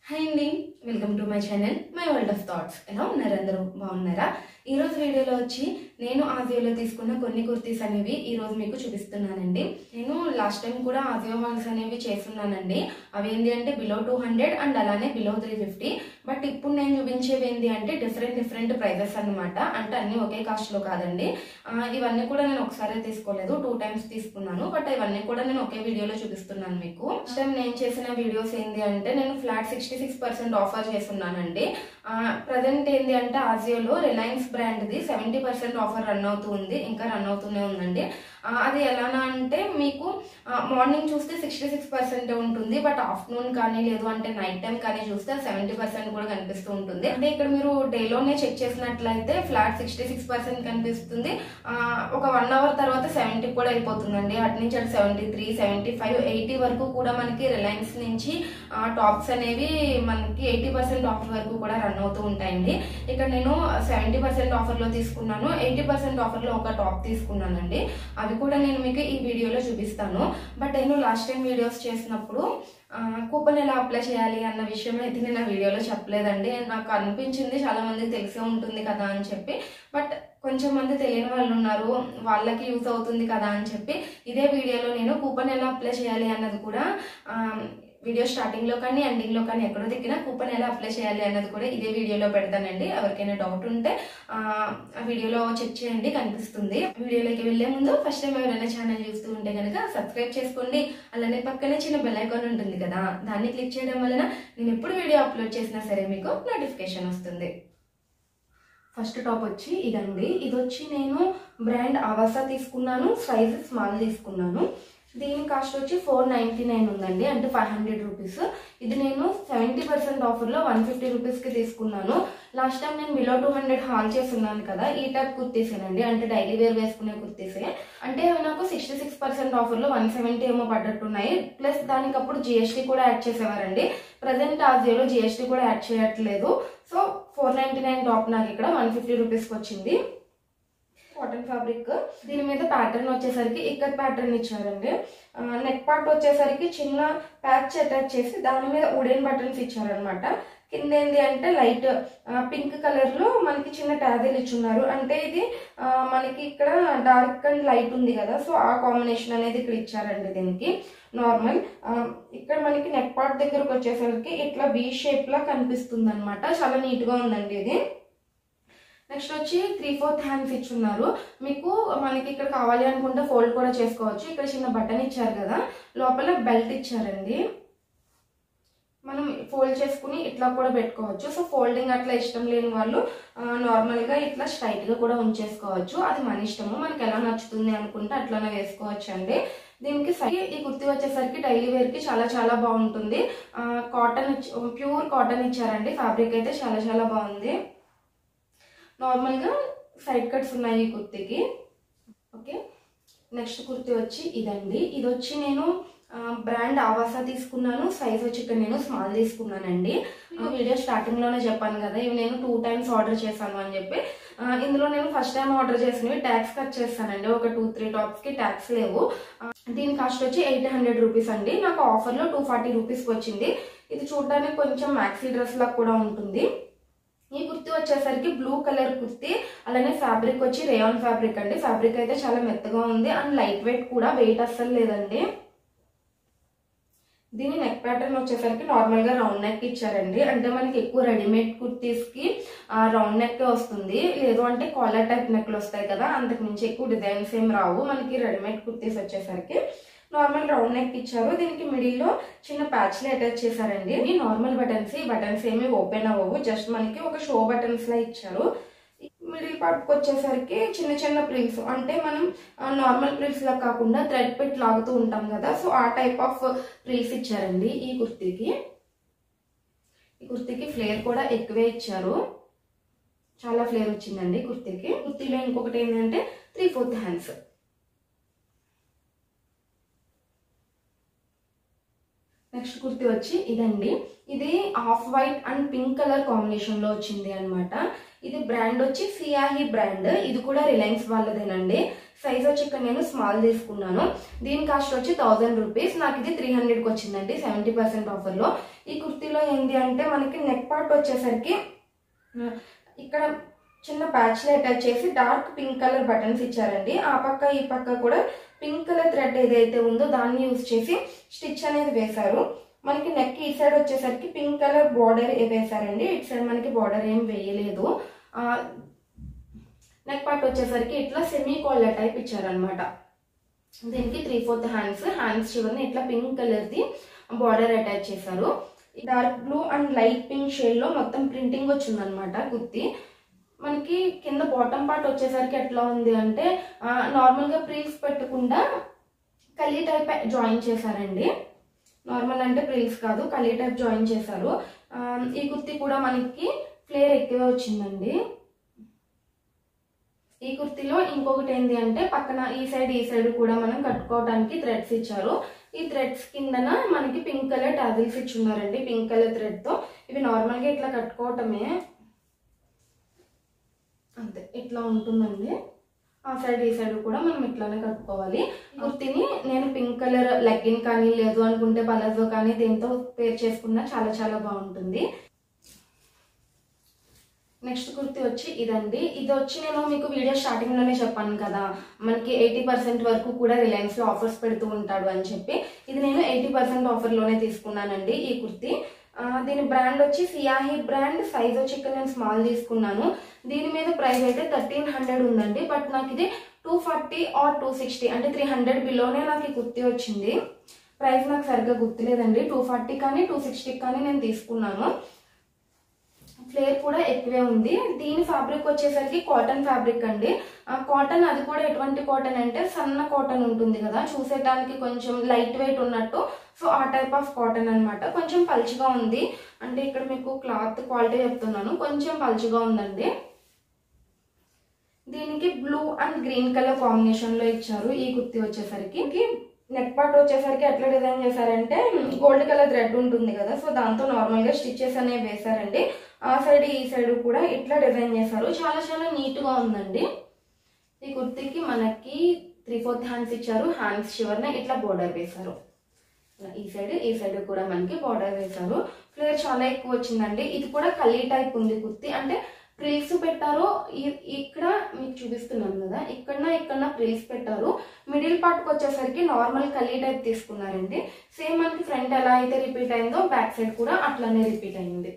hi అండి welcome to my channel my world of thoughts ఎలా ఉన్నారు అందరూ బాగున్నారా ఈ రోజు వీడియోలో వచ్చి నేను ఆజియోలో తీసుకున్న కొన్ని కుర్తీస్ అనేవి ఈ రోజు మీకు చూపిస్తున్నానండి నేను లాస్ట్ టైం కూడా ఆజియో హాల్స్ అనేవి చేస్తున్నానండి అవి ఏంటి అంటే బిలో టూ హండ్రెడ్ అండ్ అలానే బిలో త్రీ ఫిఫ్టీ బట్ ఇప్పుడు నేను చూపించేవి ఏంటి అంటే డిఫరెంట్ డిఫరెంట్ ప్రైజెస్ అన్నమాట అంటే అన్ని ఒకే కాస్ట్లో కాదండి ఆ, ఇవన్నీ కూడా నేను ఒకసారి తీసుకోలేదు టూ టైమ్స్ తీసుకున్నాను బట్ ఇవన్నీ కూడా నేను ఒకే వీడియోలో చూపిస్తున్నాను మీకు ఫస్ట్ టైం నేను చేసిన వీడియోస్ ఏంటి అంటే నేను flat sixty six percent offer చేస్తున్నానండి ప్రజెంట్ ఏంటి అంటే ఆజియోలో రిలయన్స్ బ్రాండ్ది సెవెంటీ పర్సెంట్ ఆఫర్ రన్ అవుతూ ఉంది ఇంకా రన్ అవుతూనే ఉందండి ఆ, అది ఎలానా అంటే మీకు మార్నింగ్ చూస్తే సిక్స్టీ సిక్స్ పర్సెంట్ ఉంటుంది బట్ ఆఫ్టర్నూన్ కానీ లేదు అంటే నైట్ టైం కానీ చూస్తే సెవెంటీ పర్సెంట్ కూడా కనిపిస్తూ ఉంటుంది అంటే ఇక్కడ మీరు డేలోనే చెక్ చేసినట్లయితే ఫ్లాట్ సిక్స్టీ సిక్స్ పర్సెంట్ కనిపిస్తుంది ఆ, ఒక వన్ అవర్ తర్వాత సెవెంటీ కూడా అయిపోతుందండి అటు నుంచి అటు seventy three seventy five eighty వరకు కూడా మనకి రిలయన్స్ నుంచి టాప్స్ అనేవి మనకి ఎయిటీ పర్సెంట్ ఆఫర్ వరకు కూడా రన్ అవుతూ ఉంటాయండి ఇక్కడ నేను సెవెంటీ పర్సెంట్ ఆఫర్లో తీసుకున్నాను ఎయిటీ పర్సెంట్ ఆఫర్లో ఒక టాప్ తీసుకున్నానండి అవి కూడా నేను మీకు ఈ వీడియోలో చూపిస్తాను బట్ నేను లాస్ట్ టైం వీడియోస్ చేసినప్పుడు కూపన్ ఎలా అప్లై చేయాలి అన్న విషయం అయితే నేను ఆ వీడియోలో చెప్పలేదండి నాకు అనిపించింది చాలా మందికి తెలిసే ఉంటుంది కదా అని చెప్పి బట్ కొంచెం మంది తెలియని వాళ్ళు ఉన్నారు వాళ్ళకి యూజ్ అవుతుంది కదా అని చెప్పి ఇదే వీడియోలో నేను కూపన్ ఎలా అప్లై చేయాలి అన్నది కూడా ఆ, వీడియో స్టార్టింగ్ లో కానీ ఎండింగ్ లో కానీ ఎక్కడో దిక్కినా కూపన్ ఎలా అప్లై చేయాలి అన్నది కూడా ఇదే వీడియోలో పెడతానండి ఎవరికైనా డౌట్ ఉంటే ఆ ఆ వీడియోలో చెక్ చేయండి కనిపిస్తుంది వీడియోలోకి వెళ్లే ముందు ఫస్ట్ టైం ఎవరైనా ఛానల్ చూస్తూ ఉంటే కనుక సబ్స్క్రైబ్ చేసుకోండి అలానే పక్కనే చిన్న బెల్ ఐకాన్ ఉంటుంది కదా దాన్ని క్లిక్ చేయడం వలన నేను ఎప్పుడు వీడియో అప్లోడ్ చేసినా సరే మీకు నోటిఫికేషన్ వస్తుంది ఫస్ట్ టాప్ వచ్చి ఇదండి ఇది వచ్చి నేను బ్రాండ్ ఆవాసా తీసుకున్నాను సైజ్ స్మాల్ తీసుకున్నాను దీని కాస్ట్ వచ్చి ఫోర్ నైంటీ నైన్ ఉందండి అంటే ఫైవ్ హండ్రెడ్ రూపీస్ ఇది నేను సెవెంటీ పర్సెంట్ ఆఫర్లో వన్ ఫిఫ్టీ రూపీస్కి తీసుకున్నాను లాస్ట్ టైం నేను బిలో టూ హండ్రెడ్ హాల్ చేస్తున్నాను కదా ఈ టైప్ కుర్తీసేనండి అంటే డైలీ వేర్ వేసుకునే కుర్తీసే అంటే అవి నాకు సిక్స్టీ సిక్స్ పర్సెంట్ ఆఫర్లో వన్ సెవెంటీ ఏమో పడ్డట్టున్నాయి ప్లస్ దానికి అప్పుడు జిఎస్టీ కూడా యాడ్ చేసేవారండి ప్రజెంట్ ఆజియోలో జిఎస్టీ కూడా యాడ్ చేయట్లేదు so four ninety nine top నాకు ఇక్కడ వన్ ఫిఫ్టీ రూపీస్కి వచ్చింది కాటన్ ఫ్యాబ్రిక్ దీని మీద ప్యాటర్న్ వచ్చేసరికి ఇక్కత్ ప్యాటర్న్ ఇచ్చారండి నెక్ పార్ట్ వచ్చేసరికి చిన్న ప్యాచ్ అటాచ్ చేసి దాని మీద ఉడెన్ బటన్స్ ఇచ్చారనమాట కింద ఏంది అంటే లైట్ పింక్ కలర్ లో మనకి చిన్న ట్యాజెల్ ఇచ్చున్నారు అంటే ఇది ఆ, మనకి ఇక్కడ డార్క్ అండ్ లైట్ ఉంది కదా సో ఆ కాంబినేషన్ అనేది ఇక్కడ ఇచ్చారండి దీనికి నార్మల్ ఇక్కడ మనకి నెక్ పార్ట్ దగ్గరకు వచ్చేసరికి ఇట్లా వి షేప్ లా కనిపిస్తుంది అనమాట చాలా నీట్ గా ఉందండి ఇది నెక్స్ట్ వచ్చి త్రీ ఫోర్త్ హ్యాండ్స్ ఇచ్చున్నారు మీకు మనకి ఇక్కడ కావాలి అనుకుంటే ఫోల్డ్ కూడా చేసుకోవచ్చు ఇక్కడ చిన్న బటన్ ఇచ్చారు కదా లోపల బెల్ట్ ఇచ్చారండి మనం ఫోల్డ్ చేసుకుని ఇట్లా కూడా పెట్టుకోవచ్చు సో ఫోల్డింగ్ అట్లా ఇష్టం లేని వాళ్ళు ఆ, నార్మల్గా ఇట్లా స్ట్రైట్గా కూడా ఉంచేసుకోవచ్చు అది మన ఇష్టము మనకి ఎలా నచ్చుతుంది అనుకుంటే అట్లానే వేసుకోవచ్చు అండి దీనికి సై ఈ కుర్తీ వచ్చేసరికి డైలీ వేర్కి చాలా చాలా బాగుంటుంది కాటన్ ప్యూర్ కాటన్ ఇచ్చారండి ఫ్యాబ్రిక్ అయితే చాలా చాలా బాగుంది నార్మల్గా సైడ్ కట్స్ ఉన్నాయి ఈ కుర్తీకి ఓకే నెక్స్ట్ కుర్తీ వచ్చి ఇదండి ఇది వచ్చి నేను బ్రాండ్ ఆవాసా తీసుకున్నాను సైజ్ వచ్చి ఇక్కడ నేను స్మాల్ తీసుకున్నానండి మీకు వీడియో స్టార్టింగ్ లోనే చెప్పాను కదా ఇవి నేను టూ టైమ్స్ ఆర్డర్ చేశాను అని చెప్పి ఆ, ఇందులో నేను ఫస్ట్ టైం ఆర్డర్ చేసినవి ట్యాక్స్ కట్ చేస్తానండి ఒక టూ త్రీ టాప్స్ కి ట్యాక్స్ లేవు ఆ, దీని కాస్ట్ వచ్చి ఎయిట్ హండ్రెడ్ రూపీస్ అండి నాకు ఆఫర్ లో టూ ఫార్టీ రూపీస్కి వచ్చింది ఇది చూడడానికి కొంచెం మ్యాక్సీ డ్రెస్ లా కూడా ఉంటుంది ఈ కుర్తీ వచ్చేసరికి బ్లూ కలర్ కుర్తీ అలానే ఫ్యాబ్రిక్ వచ్చి రేయాన్ ఫ్యాబ్రిక్ అండి ఫ్యాబ్రిక్ అయితే చాలా మెత్తగా ఉంది అండ్ లైట్ వెయిట్ కూడా వెయిట్ అస్సలు లేదండి దీని నెక్ ప్యాటర్న్ వచ్చేసరికి నార్మల్ గా రౌండ్ నెక్ ఇచ్చారండి అంటే మనకి ఎక్కువ రెడీమేడ్ కుర్తీస్ కి రౌండ్ నెక్ వస్తుంది లేదు అంటే కాలర్ టైప్ నెక్లు వస్తాయి కదా అంతకు మించి ఎక్కువ డిజైన్స్ ఏం రావు మనకి రెడీమేడ్ కుర్తీస్ వచ్చేసరికి నార్మల్ రౌండ్ నెక్ ఇచ్చారు దీనికి మిడిల్ లో చిన్న ప్యాచ్ లు అటాచ్ చేశారండి ఇవి నార్మల్ బటన్స్ ఈ బటన్స్ ఏమి ఓపెన్ అవ్వవు జస్ట్ మనకి ఒక షో బటన్స్ లా ఇచ్చారు మిడిల్ పార్ట్ వచ్చేసరికి చిన్న చిన్న ప్రిల్స్ అంటే మనం నార్మల్ ప్రిల్స్ లా కాకుండా థ్రెడ్ పెట్టి లాగుతూ ఉంటాం కదా సో ఆ టైప్ ఆఫ్ ప్రిల్స్ ఇచ్చారండి ఈ కుర్తీకి ఈ కుర్తీకి ఫ్లేర్ కూడా ఎక్కువే ఇచ్చారు చాలా ఫ్లేర్ వచ్చిందండి కుర్తీకి కుర్తీలో ఇంకొకటి ఏంటంటే three fourth hands next kurti వచ్చి ఇదండి ఇది off white and pink colour combination లో వచ్చింది అన్నమాట ఇది బ్రాండ్ వచ్చి సియాహి బ్రాండ్ ఇది కూడా రిలయన్స్ వాళ్ళదేనండి సైజ్ వచ్చి ఇక్కడ నేను స్మాల్ తీసుకున్నాను దీని కాస్ట్ వచ్చి థౌజండ్ రూపీస్ నాకు ఇది త్రీ హండ్రెడ్కి వచ్చిందండి సెవెంటీ పర్సెంట్ ఆఫర్లో ఈ కుర్తీలో ఏంటి అంటే మనకి నెక్ పార్ట్ వచ్చేసరికి ఆ, ఇక్కడ చిన్న ప్యాచ్లు అటాచ్ చేసి డార్క్ పింక్ కలర్ బటన్స్ ఇచ్చారండి ఆ పక్క ఈ పక్క కూడా పింక్ కలర్ థ్రెడ్ ఏదైతే ఉందో దాన్ని యూజ్ చేసి స్టిచ్ అనేది వేశారు మనకి నెక్ ఈ సైడ్ వచ్చేసరికి పింక్ కలర్ బార్డర్ వేశారండి ఇటు సైడ్ మనకి బార్డర్ ఏం వేయలేదు నెక్ పార్ట్ వచ్చేసరికి ఇట్లా సెమీ కాలర్ టైప్ ఇచ్చారనమాట దీనికి త్రీ ఫోర్త్ హ్యాండ్స్ హ్యాండ్స్ చివరిని ఇట్లా పింక్ కలర్ది బార్డర్ అటాచ్ చేశారు dark blue and light pink shade లో మొత్తం ప్రింటింగ్ వచ్చిందనమాట కుర్తి మనకి కింద బాటమ్ పార్ట్ వచ్చేసరికి ఎట్లా ఉంది అంటే నార్మల్ గా ప్రీల్స్ పెట్టకుండా కలీ టైప్ జాయిన్ చేశారండి నార్మల్ అంటే ప్రీల్స్ కాదు కలీ టైప్ జాయిన్ చేశారు ఆ, ఈ కుర్తి కూడా మనకి ఫ్లేర్ ఎక్కువే వచ్చిందండి ఈ కుర్తిలో ఇంకొకటి ఏంటి అంటే పక్కన ఈ సైడ్ ఈ సైడ్ కూడా మనం కట్టుకోవడానికి థ్రెడ్స్ ఇచ్చారు ఈ థ్రెడ్స్ కిందన మనకి పింక్ కలర్ టాజిల్స్ ఇచ్చున్నారండి పింక్ కలర్ థ్రెడ్ తో ఇవి నార్మల్ గా ఇట్లా కట్టుకోవటమే అంతే ఇట్లా ఉంటుందండి ఆ సైడ్ ఈ సైడ్ కూడా మనం ఇట్లానే కట్టుకోవాలి కుర్తిని నేను పింక్ కలర్ లెగ్గిన్ కానీ లేదు అనుకుంటే పలాజో కానీ దీంతో పేర్ చేసుకున్నా చాలా చాలా బాగుంటుంది నెక్స్ట్ కుర్తి వచ్చి ఇదండి ఇది వచ్చి నేను మీకు వీడియో స్టార్టింగ్ లోనే చెప్పాను కదా మనకి ఎయిటీ పర్సెంట్ వరకు కూడా రిలయన్స్ లో ఆఫర్స్ పెడుతూ ఉంటాడు అని చెప్పి ఇది నేను ఎయిటీ పర్సెంట్ ఆఫర్ లోనే తీసుకున్నానండి ఈ కుర్తి ఆ, దీని బ్రాండ్ వచ్చి సియాహి బ్రాండ్ సైజ్ వచ్చి ఇక్కడ నేను స్మాల్ తీసుకున్నాను దీని మీద ప్రైస్ అయితే థర్టీన్ హండ్రెడ్ ఉందండి బట్ నాకు ఇది two forty or two sixty అంటే త్రీ హండ్రెడ్ బిలోనే నాకు ఈ కుర్తి వచ్చింది ప్రైస్ నాకు సరిగ్గా గుర్తులేదండి టూ ఫార్టీ కానీ టూ సిక్స్టీ కానీ నేను తీసుకున్నాను ఫ్లేర్ కూడా ఎక్కువే ఉంది దీని ఫ్యాబ్రిక్ వచ్చేసరికి కాటన్ ఫ్యాబ్రిక్ అండి ఆ కాటన్ అది కూడా ఎటువంటి కాటన్ అంటే సన్న కాటన్ ఉంటుంది కదా చూసేటానికి కొంచెం లైట్ వెయిట్ ఉన్నట్టు సో ఆ టైప్ ఆఫ్ కాటన్ అన్నమాట కొంచెం పలుచగా ఉంది అంటే ఇక్కడ మీకు క్లాత్ క్వాలిటీ చెప్తున్నాను కొంచెం పలుచగా ఉందండి దీనికి blue and green colour combination లో ఇచ్చారు ఈ కుర్తి వచ్చేసరికి నెక్ పార్ట్ వచ్చేసరికి ఎట్లా డిజైన్ చేశారంటే గోల్డ్ కలర్ థ్రెడ్ ఉంటుంది కదా సో దాంతో నార్మల్ గా స్టిచెస్ అనేవి వేశారండి ఆ సైడ్ ఈ సైడ్ కూడా ఇట్లా డిజైన్ చేశారు చాలా చాలా నీట్ గా ఉందండి ఈ కుర్తికి మనకి త్రీ ఫోర్త్ హ్యాండ్స్ ఇచ్చారు హ్యాండ్స్ చివరిన ఇట్లా బోర్డర్ వేశారు ఈ సైడ్ ఈ సైడ్ కూడా మనకి బార్డర్ వేశారు ఫ్లేర్ చాలా ఎక్కువ వచ్చిందండి ఇది కూడా కలీ టైప్ ఉంది కుర్తి అంటే ప్రిల్స్ పెట్టారు ఈ- ఇక్కడ మీకు చూపిస్తున్నాను కదా ఇక్కడ ఇక్కడ ప్రిల్స్ పెట్టారు మిడిల్ పార్ట్కి వచ్చేసరికి నార్మల్ కలీ టైప్ తీసుకున్నారండి సేమ్ మనకి ఫ్రంట్ ఎలా అయితే రిపీట్ అయిందో బ్యాక్ సైడ్ కూడా అట్లానే రిపీట్ అయింది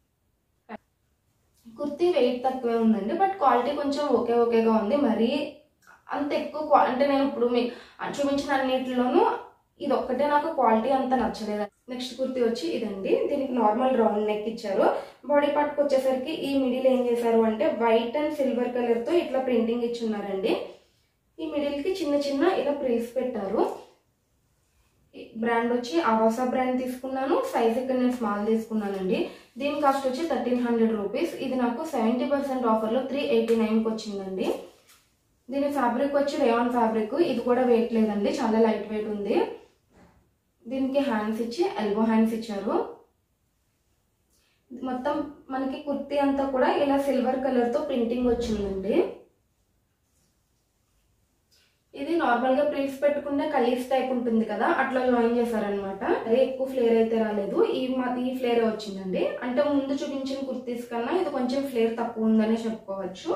కుర్తీ వెయిట్ తక్కువే ఉందండి బట్ క్వాలిటీ కొంచెం ఓకే ఓకేగా ఉంది మరీ అంత ఎక్కువ క్వా- అంటే నేను ఇప్పుడు మీకు చూపించిన అన్నిటిలోనూ ఇది ఒక్కటే నాకు క్వాలిటీ అంత నచ్చలేదు నెక్స్ట్ కుర్తీ వచ్చి ఇదండి దీనికి నార్మల్ రౌండ్ నెక్ ఇచ్చారు బాడీ పార్ట్కి వచ్చేసరికి ఈ మిడిల్ ఏం చేశారు అంటే వైట్ అండ్ సిల్వర్ కలర్ తో ఇట్లా ప్రింటింగ్ ఇచ్చున్నారండి ఈ మిడిల్ కి చిన్న చిన్న ఇలా ప్రిల్స్ పెట్టారు బ్రాండ్ వచ్చి ఆవాసా బ్రాండ్ తీసుకున్నాను సైజ్ ఇక్కడ నేను స్మాల్ తీసుకున్నానండి దీని కాస్ట్ వచ్చి థర్టీన్ హండ్రెడ్ రూపీస్ ఇది నాకు సెవెంటీ పర్సెంట్ ఆఫర్లో త్రీ ఎయిటీ నైన్కి వచ్చిందండి దీని ఫ్యాబ్రిక్ వచ్చి రేయాన్ ఫ్యాబ్రిక్ ఇది కూడా వెయిట్ లేదండి చాలా లైట్ వెయిట్ ఉంది దీనికి హ్యాండ్స్ ఇచ్చి ఎల్బో హ్యాండ్స్ ఇచ్చారు మొత్తం మనకి కుర్తీ అంతా కూడా ఇలా సిల్వర్ కలర్ తో ప్రింటింగ్ వచ్చిందండి ఇది నార్మల్ గా ప్రిల్స్ పెట్టుకుంటే కలీస్ టైప్ ఉంటుంది కదా అట్లా జాయిన్ చేశారనమాట అదే ఎక్కువ ఫ్లేర్ అయితే రాలేదు ఈ మా- ఈ ఫ్లేర్ వచ్చిందండి అంటే ముందు చూపించిన కుర్తీస్ కన్నా ఇది కొంచెం ఫ్లేర్ తక్కువ ఉందనే చెప్పుకోవచ్చు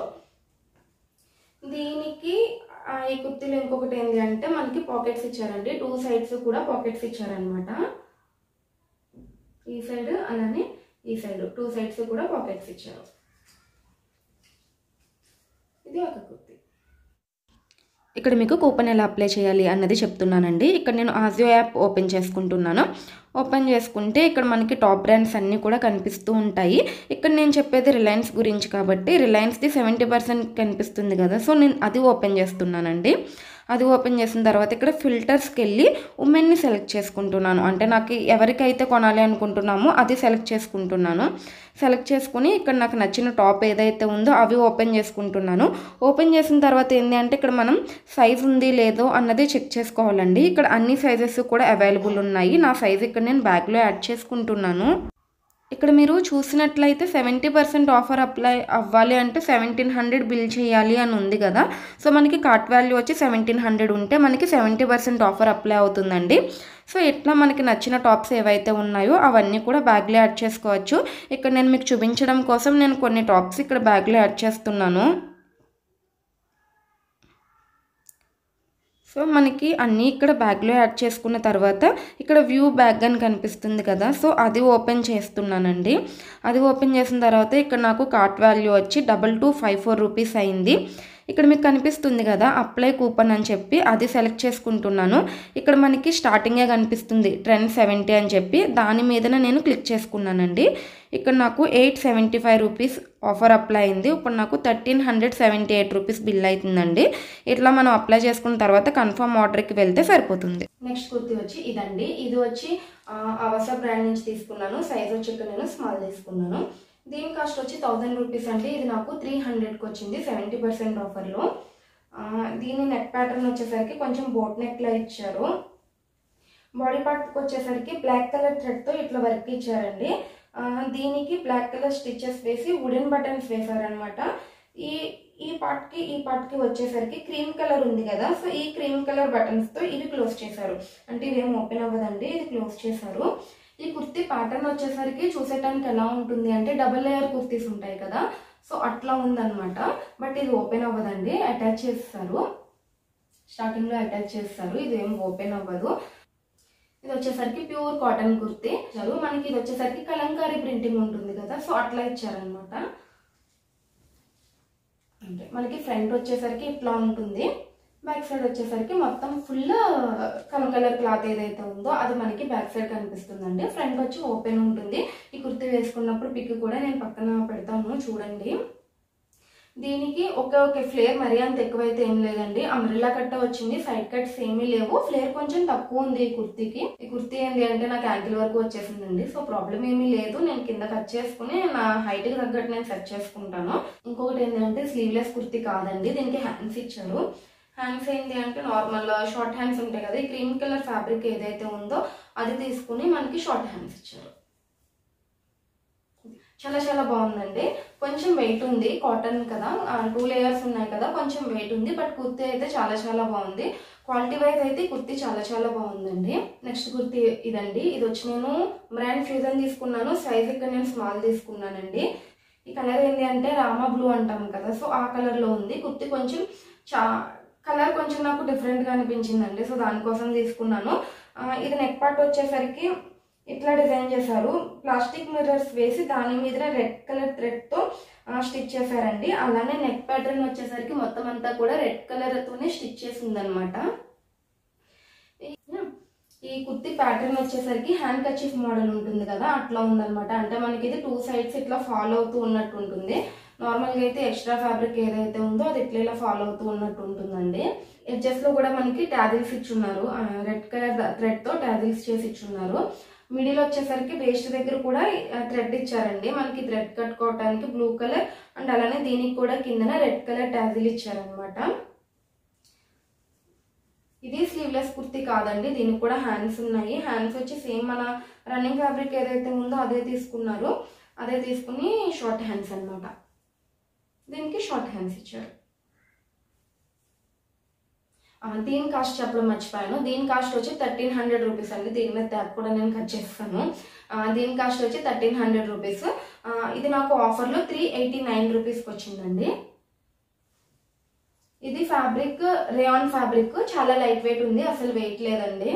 దీనికి ఆ, ఈ కుర్తీలో ఇంకొకటి ఏంటి అంటే మనకి పాకెట్స్ ఇచ్చారండి టూ సైడ్స్ కూడా పాకెట్స్ ఇచ్చారనమాట ఈ సైడ్ అలానే ఈ సైడ్ టూ సైడ్స్ కూడా పాకెట్స్ ఇచ్చారు ఇది ఒక కుర్తీ ఇక్కడ మీకు కూపన్ ఎలా అప్లై చేయాలి అన్నది చెప్తున్నానండి ఇక్కడ నేను ఆజియో యాప్ ఓపెన్ చేసుకుంటున్నాను ఓపెన్ చేసుకుంటే ఇక్కడ మనకి టాప్ బ్రాండ్స్ అన్నీ కూడా కనిపిస్తూ ఉంటాయి ఇక్కడ నేను చెప్పేది రిలయన్స్ గురించి కాబట్టి రిలయన్స్ది సెవెంటీ పర్సెంట్ కనిపిస్తుంది కదా సో నేను అది ఓపెన్ చేస్తున్నానండి అది ఓపెన్ చేసిన తర్వాత ఇక్కడ ఫిల్టర్స్కి వెళ్ళి ఉమెన్ని సెలెక్ట్ చేసుకుంటున్నాను అంటే నాకు ఎవరికైతే కొనాలి అనుకుంటున్నామో అది సెలెక్ట్ చేసుకుంటున్నాను సెలెక్ట్ చేసుకుని ఇక్కడ నాకు నచ్చిన టాప్ ఏదైతే ఉందో అవి ఓపెన్ చేసుకుంటున్నాను ఓపెన్ చేసిన తర్వాత ఏంటి అంటే ఇక్కడ మనం సైజ్ ఉంది లేదో అన్నది చెక్ చేసుకోవాలండి ఇక్కడ అన్ని సైజెస్ కూడా అవైలబుల్ ఉన్నాయి నా సైజ్ ఇక్కడ నేను బ్యాగ్లో యాడ్ చేసుకుంటున్నాను ఇక్కడ మీరు చూసినట్లయితే సెవెంటీ పర్సెంట్ ఆఫర్ అప్లై అవ్వాలి అంటే సెవెంటీన్ హండ్రెడ్ బిల్ చేయాలి అని ఉంది కదా సో మనకి కార్ట్ వాల్యూ వచ్చి సెవెంటీన్ హండ్రెడ్ ఉంటే మనకి సెవెంటీ పర్సెంట్ ఆఫర్ అప్లై అవుతుందండి సో ఇట్లా మనకి నచ్చిన టాప్స్ ఏవైతే ఉన్నాయో అవన్నీ కూడా బ్యాగ్లో యాడ్ చేసుకోవచ్చు ఇక్కడ నేను మీకు చూపించడం కోసం నేను కొన్ని టాప్స్ ఇక్కడ బ్యాగ్లో యాడ్ చేస్తున్నాను సో మనకి అన్నీ ఇక్కడ బ్యాగ్లో యాడ్ చేసుకున్న తర్వాత ఇక్కడ వ్యూ బ్యాగ్ అని కనిపిస్తుంది కదా సో అది ఓపెన్ చేస్తున్నానండి అది ఓపెన్ చేసిన తర్వాత ఇక్కడ నాకు కార్ట్ వాల్యూ వచ్చి double two five four rupees అయింది ఇక్కడ మీకు కనిపిస్తుంది కదా అప్లై కూపన్ అని చెప్పి అది సెలెక్ట్ చేసుకుంటున్నాను ఇక్కడ మనకి స్టార్టింగే కనిపిస్తుంది ట్రెండ్ సెవెంటీ అని చెప్పి దాని మీదనే నేను క్లిక్ చేసుకున్నానండి ఇక్కడ నాకు eight seventy five rupees offer apply అయింది ఇప్పుడు నాకు thirteen hundred seventy eight rupees bill అవుతుందండి ఇట్లా మనం అప్లై చేసుకున్న తర్వాత కన్ఫర్మ్ ఆర్డర్కి వెళ్తే సరిపోతుంది నెక్స్ట్ కుర్తీ వచ్చి ఇదండి ఇది వచ్చి ఆ, అవస బ్రాండ్ నుంచి తీసుకున్నాను సైజ్ వచ్చి ఇక్కడ నేను స్మాల్ తీసుకున్నాను దీని కాస్ట్ వచ్చి థౌజండ్ రూపీస్ అండి ఇది నాకు త్రీ హండ్రెడ్కి వచ్చింది సెవెంటీ పర్సెంట్ ఆఫర్లో దీని నెక్ ప్యాటర్న్ వచ్చేసరికి కొంచెం బోట్ నెక్లా ఇచ్చారు బాడీ పార్ట్కి వచ్చేసరికి బ్లాక్ కలర్ థ్రెడ్తో ఇట్లా వర్క్ ఇచ్చారండి ఆ, దీనికి బ్లాక్ కలర్ స్టిచెస్ వేసి వుడెన్ బటన్స్ వేశారనమాట ఈ ఈ పార్ట్కి ఈ పార్ట్కి వచ్చేసరికి క్రీమ్ కలర్ ఉంది కదా సో ఈ క్రీమ్ కలర్ బటన్స్తో ఇది క్లోజ్ చేశారు అంటే ఇదేం ఓపెన్ అవ్వదండి ఇది క్లోజ్ చేశారు ఈ కుర్తీ ప్యాటర్న్ వచ్చేసరికి చూసేటానికి ఎలా ఉంటుంది అంటే డబుల్ లేయర్ కుర్తీస్ ఉంటాయి కదా సో అట్లా ఉందన్నమాట బట్ ఇది ఓపెన్ అవ్వదండి అటాచ్ చేస్తారు స్టార్టింగ్లో అటాచ్ చేస్తారు ఇది ఏం ఓపెన్ అవ్వదు ఇది వచ్చేసరికి ప్యూర్ కాటన్ కుర్తీ చదువు మనకి ఇది వచ్చేసరికి కలంకారీ ప్రింటింగ్ ఉంటుంది కదా సో అట్లా ఇచ్చారనమాట అంటే మనకి ఫ్రంట్ వచ్చేసరికి ఇట్లా ఉంటుంది బ్యాక్ సైడ్ వచ్చేసరికి మొత్తం ఫుల్ కలర్ కలర్ క్లాత్ ఏదైతే ఉందో అది మనకి బ్యాక్ సైడ్ కనిపిస్తుందండి ఫ్రంట్ వచ్చి ఓపెన్ ఉంటుంది ఈ కుర్తీ వేసుకున్నప్పుడు పిక్ కూడా నేను పక్కన పెడతాను చూడండి దీనికి ఒక ఒక ఫ్లేర్ మరీ అంత ఎక్కువైతే ఏం లేదండి అంబ్రిల్లా కట్ట వచ్చింది సైడ్ కట్స్ ఏమీ లేవు ఫ్లేర్ కొంచెం తక్కువ ఉంది ఈ కుర్తీకి ఈ కుర్తీ ఏంటి అంటే నాకు యాంకిల్ వరకు వచ్చేసిందండి సో ప్రాబ్లం ఏమీ లేదు నేను కింద కట్ చేసుకుని నా హైట్ కి తగ్గట్టు నేను సెట్ చేసుకుంటాను ఇంకొకటి ఏంటంటే స్లీవ్లెస్ కుర్తీ కాదండి దీనికి హ్యాండ్స్ ఇచ్చారు హ్యాండ్స్ ఏంటి అంటే నార్మల్ షార్ట్ హ్యాండ్స్ ఉంటాయి కదా ఈ క్రీమ్ కలర్ ఫ్యాబ్రిక్ ఏదైతే ఉందో అది తీసుకుని మనకి షార్ట్ హ్యాండ్స్ ఇచ్చారు చాలా చాలా బాగుందండి కొంచెం వెయిట్ ఉంది కాటన్ కదా టూ లేయర్స్ ఉన్నాయి కదా కొంచెం వెయిట్ ఉంది బట్ కుర్తీ అయితే చాలా చాలా బాగుంది క్వాలిటీ వైజ్ అయితే ఈ కుర్తీ చాలా చాలా బాగుందండి నెక్స్ట్ కుర్తీ ఇదండి ఇది వచ్చి నేను బ్రాండ్ ఫ్యూజన్ తీసుకున్నాను సైజ్ ఇక్కడ నేను స్మాల్ తీసుకున్నానండి ఈ కలర్ ఏంటి అంటే రామా బ్లూ అంటాం కదా సో ఆ కలర్ లో ఉంది కుర్తీ కొంచెం చా కలర్ కొంచెం నాకు డిఫరెంట్ గా అనిపించిందండి సో దానికోసం తీసుకున్నాను ఆ, ఇది నెక్ పార్ట్ వచ్చేసరికి ఇట్లా డిజైన్ చేశారు ప్లాస్టిక్ మిర్రర్స్ వేసి దాని మీద రెడ్ కలర్ థ్రెడ్ తో స్టిచ్ చేశారండి అలానే నెక్ ప్యాటర్న్ వచ్చేసరికి మొత్తం అంతా కూడా రెడ్ కలర్ తోనే స్టిచ్ చేసి ఉందన్నమాట ఈ కుర్తి ప్యాటర్న్ వచ్చేసరికి హ్యాండ్ కచీఫ్ మోడల్ ఉంటుంది కదా అట్లా ఉందన్నమాట అంటే మనకి ఇది టూ సైడ్స్ ఇట్లా ఫాలో అవుతూ ఉన్నట్టు ఉంటుంది నార్మల్ గా అయితే ఎక్స్ట్రా ఫ్యాబ్రిక్ ఏదైతే ఉందో అది ఇట్లా ఇలా ఫాలో అవుతూ ఉన్నట్టు ఉంటుందండి ఎడ్జెస్ లో కూడా మనకి టాజిల్స్ ఇచ్చున్నారు రెడ్ కలర్ థ్రెడ్ తో టాజిల్స్ చేసి ఇచ్చున్నారు మిడిల్ వచ్చేసరికి వేస్ట్ దగ్గర కూడా థ్రెడ్ ఇచ్చారండి మనకి థ్రెడ్ కట్టుకోవడానికి బ్లూ కలర్ అండ్ అలానే దీనికి కూడా కిందన రెడ్ కలర్ టాజిల్ ఇచ్చారనమాట ఇది స్లీవ్లెస్ కుర్తీ కాదండి దీనికి కూడా హ్యాండ్స్ ఉన్నాయి హ్యాండ్స్ వచ్చి సేమ్ మన రన్నింగ్ ఫ్యాబ్రిక్ ఏదైతే ఉందో అదే తీసుకున్నారు అదే తీసుకుని షార్ట్ హ్యాండ్స్ అన్నమాట దీనికి షార్ట్ హ్యాండ్స్ ఇచ్చారు ఆ, దీని కాస్ట్ చెప్పడం మర్చిపోయాను దీని కాస్ట్ వచ్చి థర్టీన్ హండ్రెడ్ రూపీస్ అండి దీని మీద ట్యాప్ కూడా నేను కట్ చేస్తాను ఆ, దీని కాస్ట్ వచ్చి థర్టీన్ హండ్రెడ్ రూపీస్ ఇది నాకు ఆఫర్లో త్రీ ఎయిటీ నైన్ రూపీస్కి వచ్చిందండి ఇది ఫ్యాబ్రిక్ రేయాన్ ఫ్యాబ్రిక్ చాలా లైట్ వెయిట్ ఉంది అసలు వెయిట్ లేదండి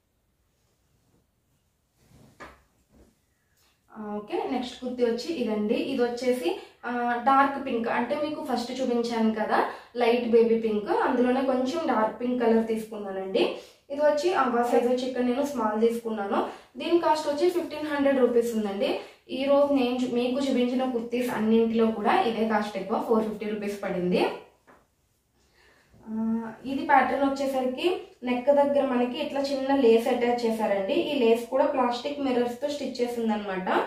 ఆ, ఓకే నెక్స్ట్ కుర్తి వచ్చి ఇదండి ఇది వచ్చేసి ఆ, డార్క్ పింక్ అంటే మీకు ఫస్ట్ చూపించాను కదా లైట్ బేబీ పింక్ అందులోనే కొంచెం డార్క్ పింక్ కలర్ తీసుకున్నానండి ఇది వచ్చి అవ్వ సైజ్ వచ్చి ఇక్కడ నేను స్మాల్ తీసుకున్నాను దీని కాస్ట్ వచ్చి ఫిఫ్టీన్ హండ్రెడ్ రూపీస్ ఉందండి ఈ రోజు నేను చూ- మీకు చూపించిన కుర్తీస్ అన్నింటిలో కూడా ఇదే కాస్ట్ ఎక్కువ ఫోర్ ఫిఫ్టీ రూపీస్ పడింది ఆ, ఇది ప్యాటర్న్ వచ్చేసరికి నెక్ దగ్గర మనకి ఇట్లా చిన్న లేస్ అటాచ్ చేశారండి ఈ లేస్ కూడా ప్లాస్టిక్ మిర్రర్స్ తో స్టిచ్ చేసింది అనమాట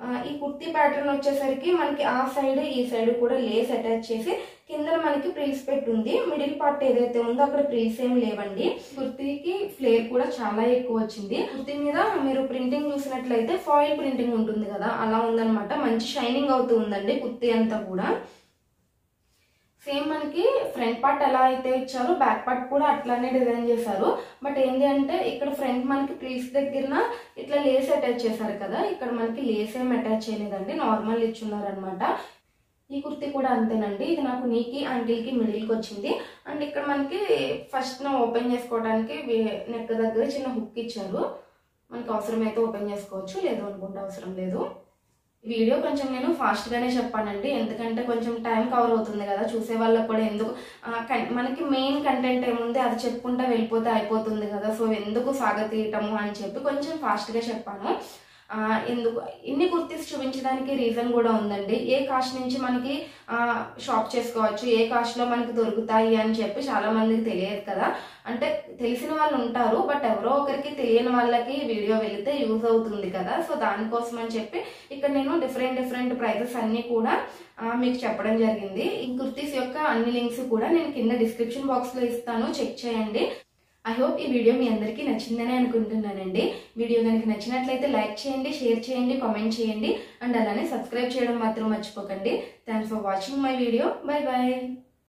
ఆ, ఈ కుర్తీ ప్యాటర్న్ వచ్చేసరికి మనకి ఆ సైడ్ ఈ సైడ్ కూడా లేస్ అటాచ్ చేసి కింద మనకి ప్రిల్స్ పెట్టి ఉంది మిడిల్ పార్ట్ ఏదైతే ఉందో అక్కడ ప్రిల్స్ ఏం లేవండి కుర్తీకి ఫ్లేర్ కూడా చాలా ఎక్కువ వచ్చింది కుర్తీ మీద మీరు ప్రింటింగ్ చూసినట్లయితే ఫాయిల్ ప్రింటింగ్ ఉంటుంది కదా అలా ఉందన్నమాట మంచి షైనింగ్ అవుతూ ఉందండి కుర్తీ అంతా కూడా సేమ్ మనకి ఫ్రంట్ పార్ట్ ఎలా అయితే ఇచ్చారో బ్యాక్ పార్ట్ కూడా అట్లానే డిజైన్ చేశారు బట్ ఏంటి అంటే ఇక్కడ ఫ్రంట్ మనకి ప్రీస్ దగ్గర ఇట్లా లేస్ అటాచ్ చేశారు కదా ఇక్కడ మనకి లేస్ ఏం అటాచ్ చేయలేదండి నార్మల్ ఇచ్చున్నారు అనమాట ఈ కుర్తీ కూడా అంతేనండి ఇది నాకు నీకి అంకిల్కి మిడిల్కి వచ్చింది అండ్ ఇక్కడ మనకి ఫస్ట్ ఓపెన్ చేసుకోవడానికి నెక్ దగ్గర చిన్న హుక్ ఇచ్చారు మనకి అవసరమైతే ఓపెన్ చేసుకోవచ్చు లేదు అనుకుంటే అవసరం లేదు వీడియో కొంచెం నేను ఫాస్ట్గానే చెప్పానండి ఎందుకంటే కొంచెం టైం కవర్ అవుతుంది కదా చూసే వాళ్ళకి కూడా ఎందుకు ఆ, కన్- మనకి మెయిన్ కంటెంట్ ఏముంది అది చెప్పుకుంటా వెళ్ళిపోతే అయిపోతుంది కదా సో ఎందుకు సాగతీయటము అని చెప్పి కొంచెం ఫాస్ట్గా చెప్పాను ఆ, ఎందుకు ఇన్ని కుర్తీస్ చూపించడానికి రీజన్ కూడా ఉందండి ఏ కాస్ట్ నుంచి మనకి ఆ, షాప్ చేసుకోవచ్చు ఏ కాస్ట్లో మనకి దొరుకుతాయి అని చెప్పి చాలా మందికి తెలియదు కదా అంటే తెలిసిన వాళ్ళు ఉంటారు బట్ ఎవరో ఒకరికి తెలియని వాళ్ళకి వీడియో వెళితే యూజ్ అవుతుంది కదా సో దానికోసం అని చెప్పి ఇక్కడ నేను డిఫరెంట్ డిఫరెంట్ ప్రైజెస్ అన్నీ కూడా ఆ, మీకు చెప్పడం జరిగింది ఈ కుర్తీస్ యొక్క అన్ని లింక్స్ కూడా నేను కింద డిస్క్రిప్షన్ బాక్స్లో ఇస్తాను చెక్ చేయండి ఐ హోప్ ఈ వీడియో మీ అందరికీ నచ్చిందని అనుకుంటున్నానండి వీడియో కనుక నచ్చినట్లయితే లైక్ చేయండి షేర్ చేయండి కామెంట్ చేయండి అండ్ అలానే సబ్స్క్రైబ్ చేయడం మాత్రం మర్చిపోకండి thanks for watching my video bye bye